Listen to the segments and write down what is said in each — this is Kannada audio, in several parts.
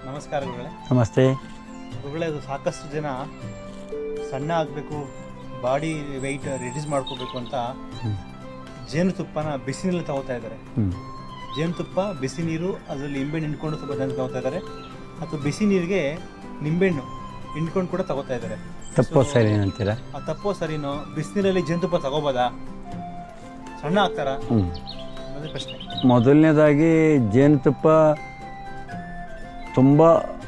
ನಮಸ್ಕಾರ ಗುರುಗಳೇ ನಮಸ್ತೆ ಗುರುಗಳೇ ಅದು ಸಾಕಷ್ಟು ಜನ ಸಣ್ಣ ಆಗಬೇಕು ಬಾಡಿ ವೆಯ್ಟ್ ರಿಡ್ಯೂಸ್ ಮಾಡ್ಕೋಬೇಕು ಅಂತ ಹ್ಮ್. ಜೇನುತುಪ್ಪನ ಬಿಸಿ ನೀರಲ್ಲಿ ತಗೋತಾ ಇದ್ದಾರೆ ಹ್ಞೂ ಜೇನುತುಪ್ಪ ಬಿಸಿ ನೀರು ಅದರಲ್ಲಿ ನಿಂಬೆಹಣ್ಣು ಹಿಂಡ್ಕೊಂಡು ಸ್ವಲ್ಪ ಜನ ತಗೋತಾ ಇದ್ದಾರೆ ಅಥವಾ ಬಿಸಿ ನೀರಿಗೆ ನಿಂಬೆಹಣ್ಣು ಹಿಂಡ್ಕೊಂಡು ಕೂಡ ತಗೋತಾ ಇದ್ದಾರೆ ತಪ್ಪೋ ಸರಿ ಅಂತೀರಾ ಆ ತಪ್ಪೋ ಸರಿನೋ ಬಿಸಿನೀರಲ್ಲಿ ಜೇನುತುಪ್ಪ ತಗೋಬೋದಾ ಸಣ್ಣ ಆಗ್ತಾರಾ ಹ್ಞೂ ಅನ್ನೋದೇ ಪ್ರಶ್ನೆ ಮೊದಲನೇದಾಗಿ ಜೇನುತುಪ್ಪ ತುಂಬ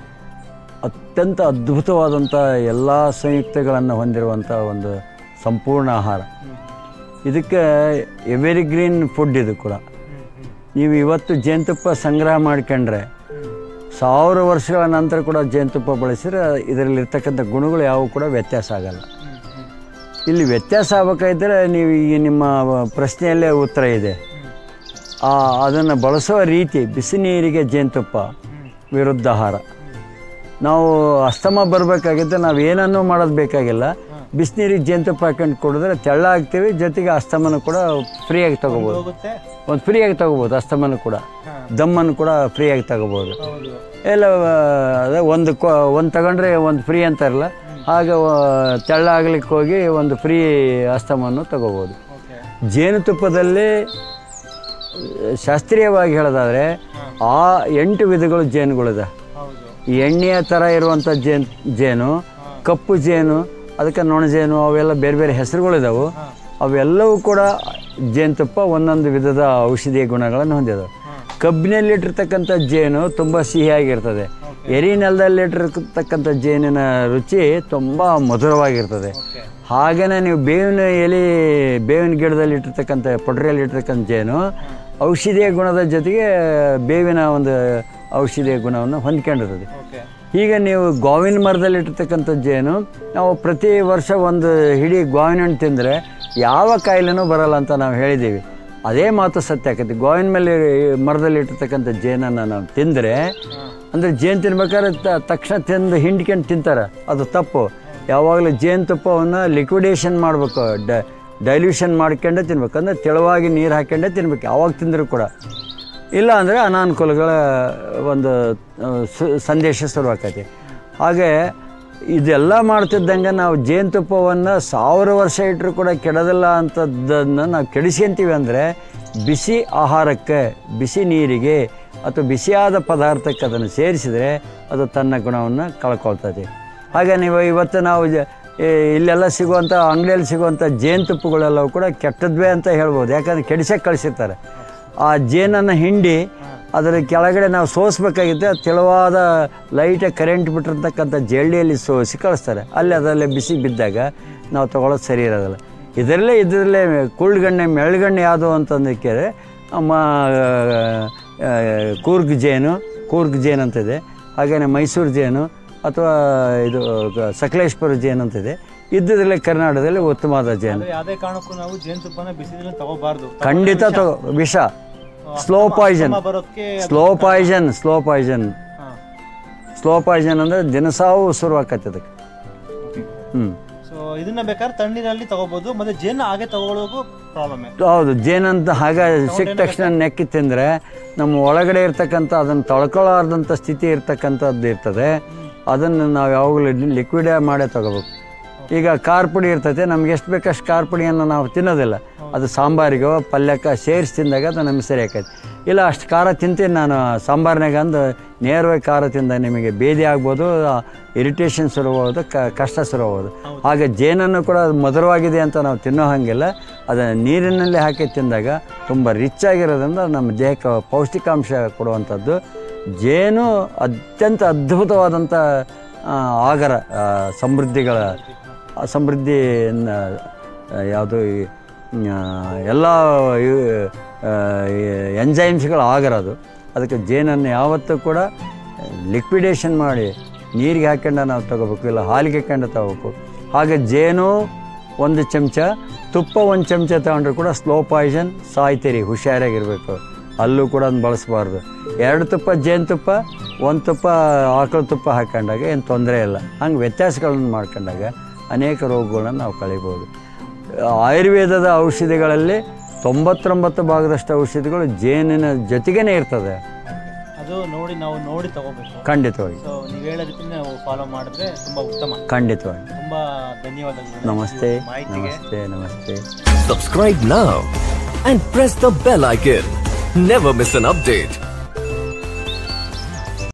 ಅತ್ಯಂತ ಅದ್ಭುತವಾದಂಥ ಎಲ್ಲ ಸಂಯುಕ್ತಗಳನ್ನು ಹೊಂದಿರುವಂಥ ಒಂದು ಸಂಪೂರ್ಣ ಆಹಾರ ಹ್ಮ್. ಇದಕ್ಕೆ ಎವರಿ ಗ್ರೀನ್ ಫುಡ್ ಇದು ಕೂಡ ಹ್ಮ್, ಹ್ಮ್, ನೀವು ಇವತ್ತು ಜೇನುತುಪ್ಪ ಸಂಗ್ರಹ ಮಾಡ್ಕೊಂಡ್ರೆ ಹ್ಮ್. ಸಾವಿರ ವರ್ಷಗಳ ನಂತರ ಕೂಡ ಜೇನುತುಪ್ಪ ಬಳಸಿದ್ರೆ ಇದರಲ್ಲಿರ್ತಕ್ಕಂಥ ಗುಣಗಳು ಯಾವುವು ಕೂಡ ವ್ಯತ್ಯಾಸ ಆಗಲ್ಲ ಹ್ಮ್, ಹ್ಮ್, ಇಲ್ಲಿ ವ್ಯತ್ಯಾಸ ಆಗಬೇಕಾದ್ರೆ ನೀವು ಈ ನಿಮ್ಮ ಪ್ರಶ್ನೆಯಲ್ಲೇ ಉತ್ತರ ಇದೆ ಹ್ಮ್, ಆ ಅದನ್ನು ಬಳಸುವ ರೀತಿ ಬಿಸಿ ನೀರಿಗೆ ಜೇನುತುಪ್ಪ ಹ್ಮ್, ವಿರುದ್ಧ ಆಹಾರ ಹ್ಮ್. ನಾವು ಅಸ್ತಮ ಬರಬೇಕಾಗಿದ್ದರೆ ನಾವು ಏನನ್ನೂ ಮಾಡೋದು ಬೇಕಾಗಿಲ್ಲ ಬಿಸಿನೀರಿಗೆ ಜೇನುತುಪ್ಪ ಹಾಕೊಂಡು ಕುಡಿದ್ರೆ ತೆಳ್ಳ ಆಗ್ತೀವಿ ಜೊತೆಗೆ ಅಸ್ತಮನ ಕೂಡ ಫ್ರೀಯಾಗಿ ತಗೋಬೋದು ಹೋಗುತ್ತೆ ಒಂದು ಫ್ರೀಯಾಗಿ ತಗೋಬೋದು ಅಸ್ತಮನ ಕೂಡ ಹಾ, ದಮ್ಮನ್ನು ಕೂಡ ಫ್ರೀಯಾಗಿ ತಗೋಬೋದು ಹೌದು ಎಲ್ಲ ಆ, ಅದೇ ಒಂದು ಕೊ ಒಂದು ತಗೊಂಡ್ರೆ ಒಂದು ಫ್ರೀ ಅಂತಾರಲ್ಲ ಆಗ ಆ, ತೆಳ್ಳ ಆಗ್ಲಿಕ್ಕೆ ಹೋಗಿ ಒಂದು ಫ್ರೀ ಅಸ್ತಮನ್ನು ತಗೋಬೋದು ಓಕೆ ಜೇನುತುಪ್ಪದಲ್ಲಿ ಆ, ಶಾಸ್ತ್ರೀಯವಾಗಿ ಹೇಳೋದಾದರೆ ಆ ಎಂಟು ವಿಧಗಳು ಜೇನುಗಳಿದೆ ಹೌದು ಈ ಎಣ್ಣೆಯ ಥರ ಇರುವಂಥ ಜೇನು ಜೇನು ಕಪ್ಪು ಜೇನು ಅದಕ್ಕೆ ನೊಣಜೇನು ಅವೆಲ್ಲ ಬೇರೆ ಬೇರೆ ಹೆಸರುಗಳಿದಾವೆ ಹಾ. ಅವೆಲ್ಲವೂ ಕೂಡ ಜೇನುತುಪ್ಪ ಒಂದೊಂದು ವಿಧದ ಔಷಧೀಯ ಗುಣಗಳನ್ನು ಹೊಂದಿದಾವೆ ಹಾ. ಕಬ್ಬಿನಲ್ಲಿಟ್ಟಿರ್ತಕ್ಕಂಥ ಜೇನು ತುಂಬ ಸಿಹಿಯಾಗಿರ್ತದೆ ಎರಿ ನೆಲದಲ್ಲಿಟ್ಟಿರ್ತಕ್ಕಂಥ ಜೇನಿನ ರುಚಿ ತುಂಬ ಮಧುರವಾಗಿರ್ತದೆ ಓಕೆ ಹಾಗೆಯೇ ನೀವು ಬೇವಿನ ಎಲೆ ಬೇವಿನ ಗಿಡದಲ್ಲಿ ಇಟ್ಟಿರ್ತಕ್ಕಂಥ ಪೊಟ್ರಿಯಲ್ಲಿ ಇಟ್ಟಿರ್ತಕ್ಕಂಥ ಜೇನು ಔಷಧೀಯ ಗುಣದ ಜೊತೆಗೆ ಬೇವಿನ ಒಂದು ಔಷಧೀಯ ಗುಣವನ್ನು ಹೊಂದ್ಕೊಂಡಿರ್ತದೆ ಓಕೆ ಈಗ ನೀವು ಗೋವಿನ ಮರದಲ್ಲಿ ಇಟ್ಟಿರ್ತಕ್ಕಂಥ ಜೇನು ನಾವು ಪ್ರತಿ ವರ್ಷ ಒಂದು ಹಿಡಿ ಗೋವಿನ ಹಣ್ಣು ತಿಂದರೆ ಯಾವ ಕಾಯಿಲೆನೂ ಬರಲ್ಲ ಅಂತ ನಾವು ಹೇಳಿದ್ದೀವಿ ಅದೇ ಮಾತು ಸತ್ಯ ಆಕೈತಿ ಗೋವಿನ ಮೇಲೆ ಮರದಲ್ಲಿ ಇಟ್ಟಿರ್ತಕ್ಕಂಥ ಜೇನನ್ನು ನಾವು ತಿಂದರೆ ಅಂದರೆ ಜೇನು ತಿನ್ಬೇಕಾದ್ರೆ ತ- ತಕ್ಷಣ ತಿಂದು ಹಿಂಡ್ಕೊಂಡು ತಿಂತಾರೆ ಅದು ತಪ್ಪು ಯಾವಾಗಲೂ ಜೇನುತುಪ್ಪವನ್ನು ಲಿಕ್ವಿಡೇಷನ್ ಮಾಡಬೇಕು ಡ ಡೈಲ್ಯೂಷನ್ ಮಾಡ್ಕೊಂಡೇ ತಿನ್ಬೇಕು ಅಂದರೆ ತೆಳುವಾಗಿ ನೀರು ಹಾಕ್ಕೊಂಡೇ ತಿನ್ಬೇಕು ಯಾವಾಗ ತಿಂದರೂ ಕೂಡ ಇಲ್ಲ ಅಂದರೆ ಅನಾನುಕೂಲಗಳ ಒಂದು ಆ, ಸು- ಸಂದೇಶ ಶುರುವಾಕೈತಿ ಹಾಗೆ ಇದೆಲ್ಲ ಮಾಡ್ತಿದ್ದಂಗೆ ನಾವು ಜೇನುತುಪ್ಪವನ್ನು ಸಾವಿರ ವರ್ಷ ಇಟ್ಟರು ಕೂಡ ಕೆಡೋದಿಲ್ಲ ಅಂಥದ್ದನ್ನು ನಾವು ಕೆಡಿಸ್ಕೊಂತೀವಿ ಅಂದರೆ ಬಿಸಿ ಆಹಾರಕ್ಕೆ ಬಿಸಿ ನೀರಿಗೆ ಅಥವಾ ಬಿಸಿಯಾದ ಪದಾರ್ಥಕ್ಕೆ ಅದನ್ನು ಸೇರಿಸಿದರೆ ಅದು ತನ್ನ ಗುಣವನ್ನು ಕಳ್ಕೊಳ್ತದೆ ಹಾಗೆ ನೀವು ಇವತ್ತು ನಾವು ಜ- ಈ ಇಲ್ಲೆಲ್ಲ ಸಿಗುವಂಥ ಅಂಗಡಿಯಲ್ಲಿ ಸಿಗುವಂಥ ಜೇನುತುಪ್ಪಗಳೆಲ್ಲವೂ ಕೂಡ ಕೆಟ್ಟದ್ವೇ ಅಂತ ಹೇಳ್ಬೋದು ಯಾಕಂದರೆ ಕೆಡಿಸಕ್ಕೆ ಕಳಿಸಿರ್ತಾರೆ ಆ ಜೇನನ್ನು ಹಿಂಡಿ ಅದರ ಕೆಳಗಡೆ ನಾವು ಸೋಸಬೇಕಾಗಿದ್ದರೆ ತೆಳುವಾದ ಲೈಟಾಗಿ ಕರೆಂಟ್ ಬಿಟ್ಟಿರ್ತಕ್ಕಂಥ ಜಳ್ಳಿಯಲ್ಲಿ ಸೋಸಿ ಕಳಿಸ್ತಾರೆ ಅಲ್ಲಿ ಅದರಲ್ಲೇ ಬಿಸಿ ಬಿದ್ದಾಗ ನಾವು ತೊಗೊಳೋದು ಸರಿ ಇರೋದಿಲ್ಲ ಇದರಲ್ಲೇ ಇದರಲ್ಲೇ ಕುಳ್ಗಣ್ಣೆ ಮೆಳ್ಗಣ್ಣೆ ಯಾವುದು ಅಂತಂದಕ್ಕೆ ಮ ಆ, ಕೂರ್ಗ್ ಜೇನು ಕೂರ್ಗ್ ಜೇನು ಅಂತಿದೆ ಹಾಗೆಯೇ ಮೈಸೂರು ಜೇನು ಅಥವಾ ಇದು ಗ- ಸಕಲೇಶ್ಪುರ ಜೇನು ಅಂತಿದೆ ಇದ್ದಿದ್ರಲ್ಲೇ ಕರ್ನಾಟಕದಲ್ಲಿ ಉತ್ತಮವಾದ ಜೇನು ಅಂದ್ರೆ ಯಾವುದೇ ಕಾರಣಕ್ಕೂ ನಾವು ಜೇನುತುಪ್ಪನ ಬಿಸಿಲಲ್ಲಿ ತಗೋಬಾರ್ದು ಖಂಡಿತ ತಗೋ ವಿಷ ಸ್ಲೋ ಪಾಯ್ಸನ್ ಅಸ್ತಮ ಬರೋಕ್ಕೆ ಅದು- ಸ್ಲೋ ಪಾಯ್ಸನ್ ಸ್ಲೋ ಪಾಯ್ಸನ್ ಹಾ. ಸ್ಲೋ ಪಾಯ್ಸನ್ ಅಂದರೆ ದಿನಸಾವು ಶುರುವಾಕತ್ತೆ ಅದಕ್ಕೆ ಹ್ಞೂ ಸೊ ಇದನ್ನ ಬೇಕಾದ್ರೆ ತಣ್ಣೀರಲ್ಲಿ ತಗೋಬಹುದು ಮತ್ತೆ ಜೇನು ಹಾಗೆ ತಗೊಳ್ಳೋಕು ಪ್ರಾಬ್ಲಮ್ ಹೌದು ಜೇನಂತ ಹಾಗೆ ಸಿಕ್ಕ ತಕ್ಷಣ ನೆಕ್ಕಿ ತಿಂದರೆ ನಮ್ಮ ಒಳಗಡೆ ಇರ್ತಕ್ಕಂಥ ಅದನ್ನು ತೊಳ್ಕೊಳ್ಳಾರ್ದಂಥ ಸ್ಥಿತಿ ಇರ್ತಕ್ಕಂಥದ್ದು ಇರ್ತದೆ ಅದನ್ನು ನಾವು ಯಾವಾಗಲೂ ಲಿಕ್ವಿಡ್ ಮಾಡೇ ತಗೋಬೇಕು ಈಗ ಖಾರ ಪುಡಿ ಇರ್ತೈತೆ ನಮ್ಗೆ ಎಷ್ಟು ಬೇಕಷ್ಟು ಖಾರ ಪುಡಿಯನ್ನು ನಾವು ತಿನ್ನೋದಿಲ್ಲ ಅದು ಸಾಂಬಾರಿಗೋ ಪಲ್ಯಕ್ಕೆ ಸೇರಿಸಿ ತಿಂದಾಗ ಅದು ನಮಗೆ ಸರಿ ಆಕೈತೆ ಇಲ್ಲ ಅಷ್ಟು ಖಾರ ತಿಂತೀನಿ ನಾನು ಸಾಂಬಾರ್ನಾಗ ಅಂದು ನೇರವಾಗಿ ಖಾರ ತಿಂದ ನಿಮಗೆ ಬೇದಿ ಆಗ್ಬೋದು ಇರಿಟೇಷನ್ ಶುರುವಾಗೋದು ಕ ಕಷ್ಟ ಶುರುವಾಗೋದು ಹಾಗೆ ಜೇನನ್ನು ಕೂಡ ಅದು ಮಧುರವಾಗಿದೆ ಅಂತ ನಾವು ತಿನ್ನೋ ಹಾಗಿಲ್ಲ ಅದನ್ನು ನೀರಿನಲ್ಲಿ ಹಾಕಿ ತಿಂದಾಗ ತುಂಬ ರಿಚ್ ಆಗಿರೋದ್ರಿಂದ ನಮ್ಮ ದೇಹಕ್ಕೆ ಪೌಷ್ಟಿಕಾಂಶ ಕೊಡುವಂಥದ್ದು ಜೇನು ಅತ್ಯಂತ ಅದ್ಭುತವಾದಂಥ ಆ, ಆಗರ ಆ, ಸಮೃದ್ಧಿಗಳ ಆ ಸಮೃದ್ಧಿಯನ್ನು ಯಾವುದು ಎಲ್ಲ ಎಂಜೈಮ್ಸ್ಗಳ ಆಗರ ಅದು ಅದಕ್ಕೆ ಜೇನನ್ನು ಯಾವತ್ತೂ ಕೂಡ ಲಿಕ್ವಿಡೇಷನ್ ಮಾಡಿ ನೀರಿಗೆ ಹಾಕ್ಕೊಂಡು ನಾವು ತಗೋಬೇಕು ಇಲ್ಲ ಹಾಲಿಗೆ ಹಾಕ್ಕೊಂಡು ತಗೋಬೇಕು ಹಾಗೆ ಜೇನು ಒಂದು ಚಮಚ ತುಪ್ಪ ಒಂದು ಚಮಚ ತಗೊಂಡ್ರೆ ಕೂಡ ಸ್ಲೋ ಪಾಯ್ಸನ್ ಸಾಯ್ತೀರಿ ಹುಷಾರಾಗಿರಬೇಕು ಅಲ್ಲೂ ಕೂಡ ಅದನ್ನ ಬಳಸಬಾರ್ದು ಎರಡು ತುಪ್ಪ ಜೇನುತುಪ್ಪ ಒಂದು ತುಪ್ಪ ಆಕಳ ತುಪ್ಪ ಹಾಕೊಂಡಾಗ ಏನು ತೊಂದರೆ ಇಲ್ಲ ಹಂಗೆ ವ್ಯತ್ಯಾಸಗಳನ್ನು ಮಾಡ್ಕೊಂಡಾಗ ಅನೇಕ ರೋಗಗಳನ್ನ ನಾವು ಕಳಿಬೋದು ಆಯುರ್ವೇದದ ಔಷಧಿಗಳಲ್ಲಿ ತೊಂಬತ್ತೊಂಬತ್ತು ಭಾಗದಷ್ಟು ಔಷಧಿಗಳು ಜೇನಿನ ಜೊತೆಗೇ ಇರ್ತದೆ ಅದು ಅದು ನೋಡಿ ನಾವು ನೋಡಿ ತಗೋಬೇಕು ಖಂಡಿತವಾಗಿ ಸೊ ನೀವು ಹೇಳೋ ರೀತಿ ನಾವು ಫಾಲೋ ಮಾಡಿದ್ರೆ ತುಂಬಾ ಉತ್ತಮ ಖಂಡಿತವಾಗಿ ತುಂಬಾ ಧನ್ಯವಾದಗಳು ನಮಸ್ತೆ ಈ ಮಾಹಿತಿಗೆ ನಮಸ್ತೆ ನಮಸ್ತೆ Subscribe now and press the bell icon. Never miss an update.